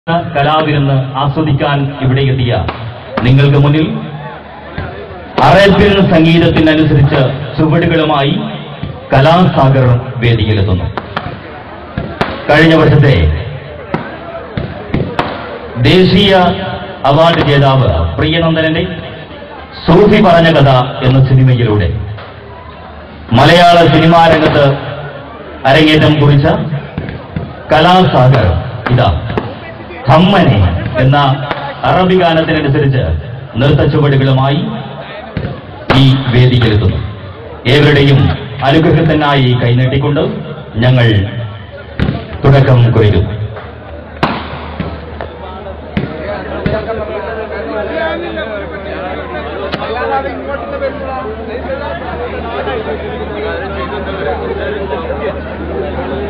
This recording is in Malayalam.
കലാവിരുന്ന് ആസ്വദിക്കാൻ ഇവിടെ എത്തിയ നിങ്ങൾക്ക് മുന്നിൽ അറേബ്യൻ സംഗീതത്തിനനുസരിച്ച് ചുവടുകളുമായി കലാസാഗർ വേദിയിലെത്തുന്നു കഴിഞ്ഞ വർഷത്തെ ദേശീയ അവാർഡ് ജേതാവ് പ്രിയനന്ദനന്റെ സൂഫി പറഞ്ഞ കഥ എന്ന സിനിമയിലൂടെ മലയാള സിനിമാ രംഗത്ത് അരങ്ങേറ്റം കുറിച്ച കലാസാഗർ ഇതാ ഹമ്മനെ എന്ന അറബി ഗാനത്തിനനുസരിച്ച് നൃത്തച്ചുവടുകളുമായി ഈ വേദിയിലെത്തുന്നു ഏവരുടെയും അനുഗ്രഹത്തിനായി കൈനീട്ടിക്കൊണ്ട് ഞങ്ങൾ തുടക്കം കുറിക്കുന്നു ഇങ്ങോട്ട്